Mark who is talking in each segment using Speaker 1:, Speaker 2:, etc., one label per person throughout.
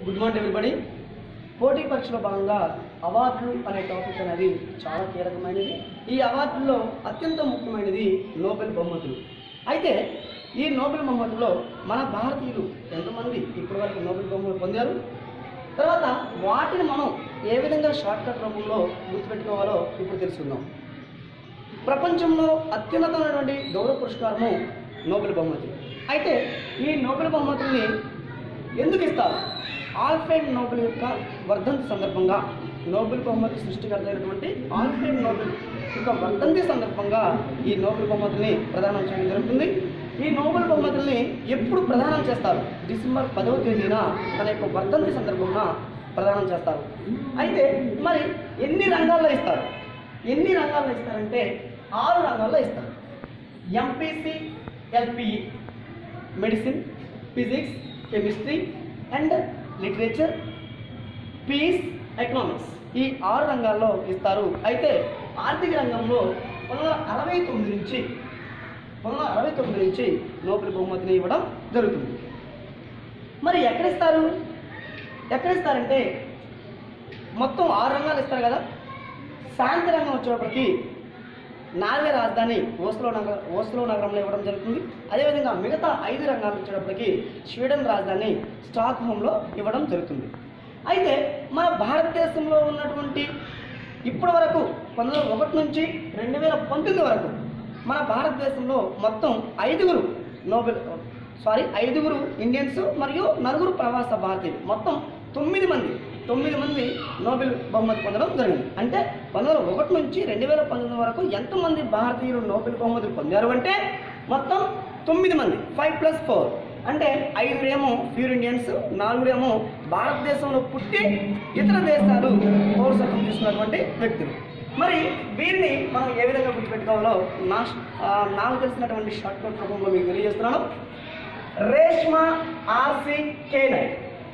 Speaker 1: good morning everybody పోటీ పరీక్షలో భాగంగా అవార్డులు అనే టాపిక్ అనేది చాలా కీలకమైనది ఈ అవార్డుల్లో అత్యంత ముఖ్యమైనది నోబెల్ బహుమతులు అయితే ఈ నోబెల్ బహుమతుల్లో మన భారతీయులు ఎంతమంది ఇప్పటివరకు నోబెల్ బహుమతులు పొందారు తర్వాత వాటిని మనం ఏ విధంగా షార్ట్ కట్ రూపంలో గుర్తుపెట్టుకోవాలో ఇప్పుడు తెలుసుకుందాం ప్రపంచంలో అత్యున్నతమైనటువంటి గౌరవ పురస్కారము నోబెల్ బహుమతి అయితే ఈ నోబెల్ బహుమతుల్ని ఎందుకు ఇస్తారు ఆల్ఫ్రెడ్ నోబెల్ యొక్క వర్ధంతి సందర్భంగా నోబెల్ బహుమతి సృష్టికర్త అయినటువంటి ఆల్ఫ్రెడ్ నోబెల్ యొక్క వర్ధంతి సందర్భంగా ఈ నోబెల్ బహుమతిని ప్రదానం చేయడం జరుగుతుంది ఈ నోబెల్ బహుమతుల్ని ఎప్పుడు ప్రదానం చేస్తారు డిసెంబర్ పదవ తేదీన తన యొక్క వర్ధంతి సందర్భంగా ప్రదానం చేస్తారు అయితే మరి ఎన్ని రంగాల్లో ఇస్తారు ఎన్ని రంగాల్లో ఇస్తారంటే ఆరు రంగాల్లో ఇస్తారు MPC LPE medicine physics chemistry and literature peace economics ఈ ఆరు రంగాల్లో ఇస్తారు అయితే ఆర్థిక రంగంలో పంతొమ్మిది వందల అరవై తొమ్మిది నుంచి పంతొమ్మిది వందల అరవై తొమ్మిది నుంచి నోబెల్ బహుమతిని ఇవ్వడం జరుగుతుంది మరి ఎక్కడ ఇస్తారు ఎక్కడ ఇస్తారంటే మొత్తం ఆరు రంగాలు ఇస్తారు కదా శాంతి రంగం వచ్చేటప్పటికి నార్వే రాజధాని ఓస్లో నగర ఓస్లో నగరంలో ఇవ్వడం జరుగుతుంది అదేవిధంగా మిగతా ఐదు రంగాలు వచ్చేటప్పటికి స్వీడన్ రాజధాని స్టాక్ హోమ్లో ఇవ్వడం జరుగుతుంది అయితే మన భారతదేశంలో ఉన్నటువంటి ఇప్పటి వరకు పంతొమ్మిది వందల ఒకటి నుంచి రెండు వేల పంతొమ్మిది వరకు మన భారతదేశంలో మొత్తం ఐదుగురు నోబెల్ సారీ ఐదుగురు ఇండియన్స్ మరియు నలుగురు ప్రవాస భారతీయులు మొత్తం తొమ్మిది మంది తొమ్మిది మంది నోబెల్ బహుమతి పొందడం జరిగింది అంటే పంతొమ్మిది వందల ఒకటి నుంచి రెండు వేల పంతొమ్మిది వరకు ఎంతమంది భారతీయులు నోబెల్ బహుమతులు పొందారు అంటే మొత్తం తొమ్మిది మంది ఫైవ్ ప్లస్ ఫోర్ అంటే ఐదుగురేమో ప్యూర్ ఇండియన్స్ నాలుగురేమో భారతదేశంలో పుట్టి ఇతర దేశాలు పౌరసత్వం తీసుకున్నటువంటి వ్యక్తులు మరి వీరిని మనం ఏ విధంగా గుర్తుపెట్టుకోవాలో నా ఆ, నాకు తెలిసినటువంటి షార్ట్ కట్ రూపంలో మీకు తెలియజేస్తున్నాను రేష్మా ఆర్సి కేనై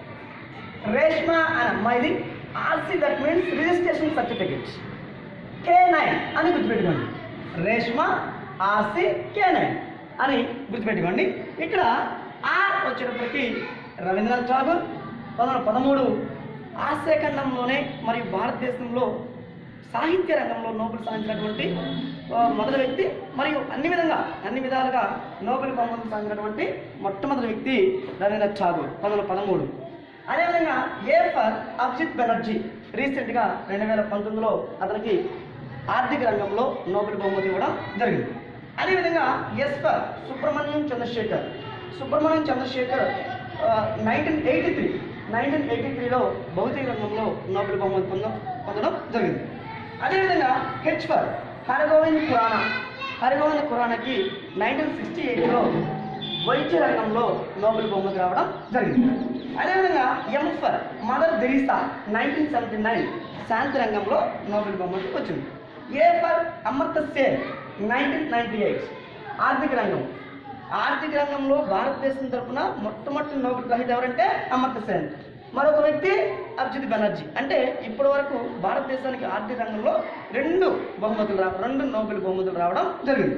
Speaker 1: రేష్మా అని అమ్మాయిది RC that means registration certificate K nine అని గుర్తుపెట్టుకోండి రేష్మా ఆర్సి కే నైన్ అని గుర్తుపెట్టుకోండి ఇక్కడ ఆర్ వచ్చేటప్పటికి రవీంద్రనాథ్ ఠాగూర్ పంతొమ్మిది వందల పదమూడు ఆసియా ఖండంలోనే మరియు భారతదేశంలో సాహిత్య రంగంలో నోబెల్ సాధించినటువంటి ఆ, మొదటి వ్యక్తి మరియు అన్ని విధంగా అన్ని విధాలుగా నోబెల్ బహుమతి సాధించినటువంటి మొట్టమొదటి వ్యక్తి రవీంద్రనాథ్ ఠాగూర్ పంతొమ్మిది వందల పదమూడు అదేవిధంగా ఏ ఫర్ అభిజిత్ బెనర్జీ రీసెంట్గా రెండు వేల పంతొమ్మిదిలో అతనికి ఆర్థిక రంగంలో నోబెల్ బహుమతి ఇవ్వడం జరిగింది అదేవిధంగా S for Subrahmanyam Chandrasekhar Subrahmanyam Chandrasekhar nineteen eighty three nineteen eighty త్రీలో భౌతిక రంగంలో నోబెల్ బహుమతి పొందడం పొందడం జరిగింది అదేవిధంగా హెచ్ ఫర్ హరగోవింద్ ఖురానా హరగోవింద్ ఖురానాకి నైన్టీన్ సిక్స్టీ ఎయిట్లో వైద్య రంగంలో నోబెల్ బహుమతి రావడం జరిగింది అదేవిధంగా M for mother Teresa nineteen seventy nine శాంతి రంగంలో నోబెల్ బహుమతి వచ్చింది A for Amartya Sen nineteen ninety eight ఆర్థిక రంగం ఆర్థిక రంగంలో భారతదేశం తరపున మొట్టమొదటి నోబెల్ గ్రహీత ఎవరంటే అమర్త సేన్ మరొక వ్యక్తి అభిజిత్ బెనర్జీ అంటే ఇప్పటి వరకు భారతదేశానికి ఆర్థిక రంగంలో రెండు బహుమతులు రా రెండు నోబెల్ బహుమతులు రావడం జరిగింది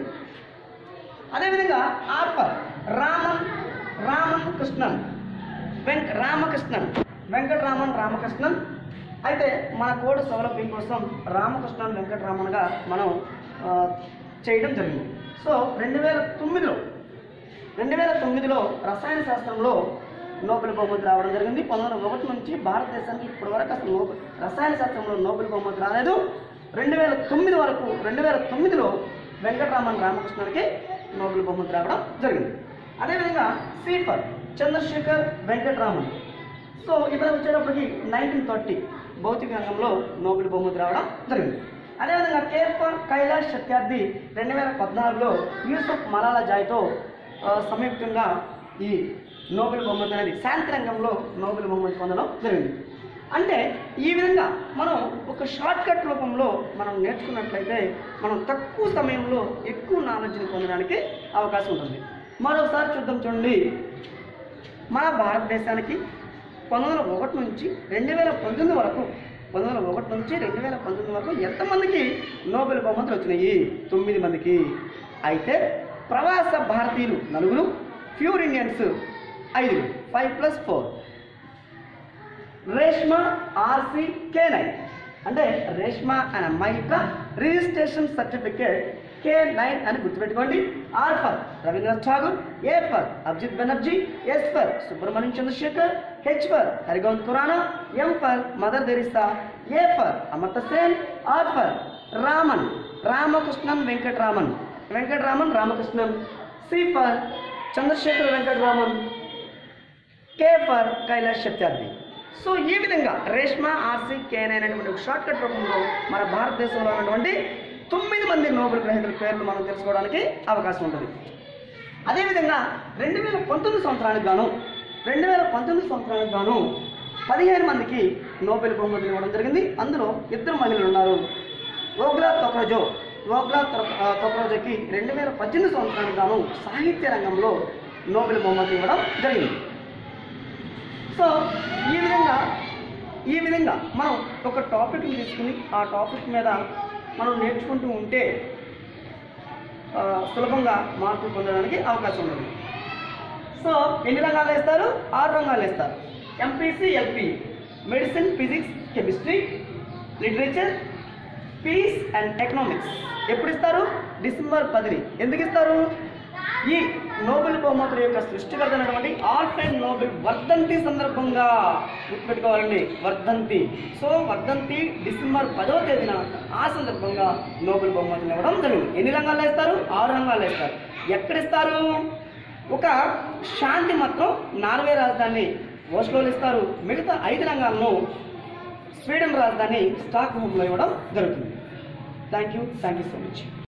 Speaker 1: అదేవిధంగా ఆర్ఫర్ రామన్ రామన్ కృష్ణన్ వెంక రామకృష్ణన్ వెంకటరామన్ రామకృష్ణన్ అయితే మన కోడ్ సౌలభ్యం కోసం రామకృష్ణన్ వెంకటరామన్గా మనం ఆ, చేయడం జరిగింది సో రెండు వేల తొమ్మిదిలో రెండు వేల తొమ్మిదిలో రసాయన శాస్త్రంలో నోబెల్ బహుమతి రావడం జరిగింది పంతొమ్మిది వందల ఒకటి నుంచి భారతదేశానికి ఇప్పటి వరకు అసలు నోబెల్ రసాయన శాస్త్రంలో నోబెల్ బహుమతి రాలేదు రెండు వేల తొమ్మిది వరకు రెండు వేల తొమ్మిదిలో వెంకటరామన్ రామకృష్ణన్కి నోబెల్ బహుమతి రావడం జరిగింది అదేవిధంగా సీఫర్ చంద్రశేఖర్ వెంకటరామన్ సో ఇతను వచ్చేటప్పటికి నైన్టీన్ థర్టీ భౌతిక రంగంలో నోబెల్ బహుమతి రావడం జరిగింది అదేవిధంగా కేఫర్ కైలాష్ సత్యార్థి రెండు వేల పద్నాలుగులో యూసఫ్ మలాలా జాయ్తో ఆ, సంయుక్తంగా ఈ నోబెల్ బహుమతి అనేది శాంతి రంగంలో నోబెల్ బహుమతి పొందడం జరిగింది అంటే ఈ విధంగా మనం ఒక షార్ట్ కట్ రూపంలో మనం నేర్చుకున్నట్లయితే మనం తక్కువ సమయంలో ఎక్కువ నాలెడ్జ్ని పొందడానికి అవకాశం ఉంటుంది మరోసారి చూద్దాం చూడండి మన భారతదేశానికి పంతొమ్మిది వందల ఒకటి నుంచి రెండు వేల పంతొమ్మిది వరకు పంతొమ్మిది వందల ఒకటి నుంచి రెండు వేల పంతొమ్మిది వరకు ఎంతమందికి నోబెల్ బహుమతులు వచ్చినాయి తొమ్మిది మందికి అయితే ప్రవాస భారతీయులు నలుగురు ప్యూర్ ఇండియన్స్ ఐదుగురు five plus four Reshma RC K nine అంటే రేష్మా అనే అమ్మాయి యొక్క రిజిస్ట్రేషన్ సర్టిఫికేట్ కే నైన్ అని గుర్తుపెట్టుకోండి R for Rabindranath Tagore A for Abhijit Banerjee S for Subrahmanyam Chandrasekhar H for Hargovind Khurana M for mother Teresa A for Amartya Sen R for Raman Ramakrishnan Venkataraman Venkataraman Ramakrishnan C for Chandrasekhar Venkataraman K for Kailash Satyarthi so ఈ విధంగా Reshma RC Kane అనేటువంటి ఒక షార్ట్ కట్ రూపంలో మన భారతదేశంలో ఉన్నటువంటి తొమ్మిది మంది నోబెల్ గ్రహీతల పేర్లు మనం తెలుసుకోవడానికి అవకాశం ఉంటుంది అదేవిధంగా రెండు వేల పంతొమ్మిది సంవత్సరానికి గాను రెండు వేల పంతొమ్మిది సంవత్సరానికి గాను పదిహేను మందికి నోబెల్ బహుమతులు ఇవ్వడం జరిగింది అందులో ఇద్దరు మహిళలు ఉన్నారు ఓగ్లా తొక్రజో ఓగ్లా తొక్- ఆ, తొక్రజోకి రెండు వేల పద్దెనిమిది సంవత్సరానికి గాను సాహిత్య రంగంలో నోబెల్ బహుమతి ఇవ్వడం జరిగింది సో ఈ విధంగా ఈ విధంగా మనం ఒక టాపిక్ని తీసుకుని ఆ టాపిక్ మీద మనం నేర్చుకుంటూ ఉంటే ఆ, సులభంగా మార్కులు పొందడానికి అవకాశం ఉంటుంది సో ఎన్ని రంగాలు వేస్తారు ఆరు రంగాలు వేస్తారు MPC LP medicine physics chemistry literature peace and economics ఎప్పుడు ఇస్తారు డిసెంబర్ పదిని ఎందుకు ఇస్తారు ఈ నోబెల్ బహుమతుల యొక్క సృష్టికర్త అయినటువంటి ఆల్ఫ్రెడ్ నోబెల్ వర్ధంతి సందర్భంగా గుర్తుపెట్టుకోవాలండి వర్ధంతి సో వర్ధంతి డిసెంబర్ పదవ తేదీన ఆ సందర్భంగా నోబెల్ బహుమతులు ఇవ్వడం జరిగింది ఎన్ని రంగాలు వేస్తారు ఆరు రంగాలు వేస్తారు ఎక్కడిస్తారు ఒక శాంతి మాత్రం నార్వే రాజధాని ఓస్లోలు ఇస్తారు మిగతా ఐదు రంగాలను స్వీడన్ రాజధాని స్టాక్ హోమ్లో ఇవ్వడం జరుగుతుంది thank you thank you so much